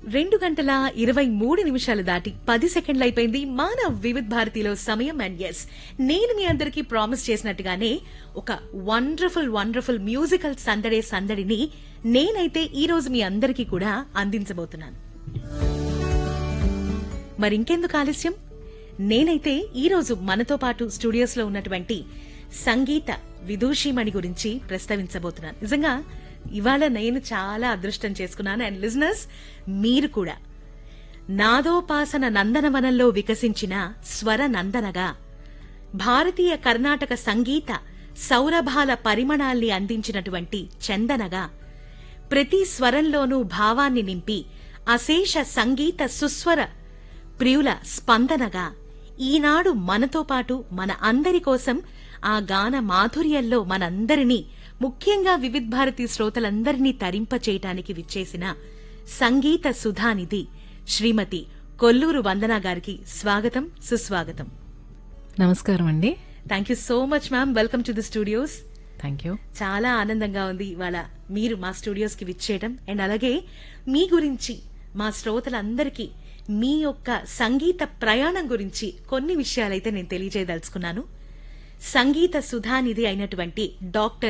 రెండు గంటల ఇరవై మూడు నిమిషాలు దాటి పది సెకండ్లు అయిపోయింది మానవ్ వివిధ్ భారతిలో సమయం అండ్ ఎస్ నేను మీ అందరికీ ప్రామిస్ చేసినట్టుగానే ఒక వండర్ఫుల్ వండర్ఫుల్ మ్యూజికల్ సందడే సందడిని నేనైతే ఈ రోజు మీ అందరికీ కూడా అందించబోతున్నాను మరి ఇంకెందుకు ఆలస్యం నేనైతే ఈ రోజు మనతో పాటు స్టూడియోస్ లో ఉన్నటువంటి సంగీత విదూషిమణి గురించి ప్రస్తావించబోతున్నాను నిజంగా ఇవాళ నేను చాలా అదృష్టం చేసుకున్నాను అండ్ లిజనర్స్ మీరు కూడా నాదోపాసన నందనవనంలో వికసించిన స్వర నందనగా భారతీయ కర్ణాటక సంగీత సౌరభాల పరిమళాల్ని అందించినటువంటి చందనగా ప్రతి స్వరంలోనూ భావాన్ని నింపి అశేష సంగీత సుస్వర ప్రియుల స్పందనగా ఈనాడు మనతో పాటు మన అందరి కోసం ఆ గాన మాధుర్యంలో మనందరినీ ముఖ్యంగా వివిధ్ భారతి శ్రోతలందరినీ తరింప చేయటానికి విచ్చేసిన సంగీత సుధానిధి శ్రీమతి కొల్లూరు వందన గారికి స్వాగతం సుస్వాగతం నమస్కారం అండి thank you so much ma'am welcome to the studios thank you చాలా ఆనందంగా ఉంది ఇవాళ మీరు మా స్టూడియోస్ కి విచ్చేయడం అండ్ అలాగే మీ గురించి మా శ్రోతలందరికీ మీ యొక్క సంగీత ప్రయాణం గురించి కొన్ని విషయాలైతే నేను తెలియజేయదలుచుకున్నాను సంగీత సుధానిధి అయినటువంటి డాక్టర్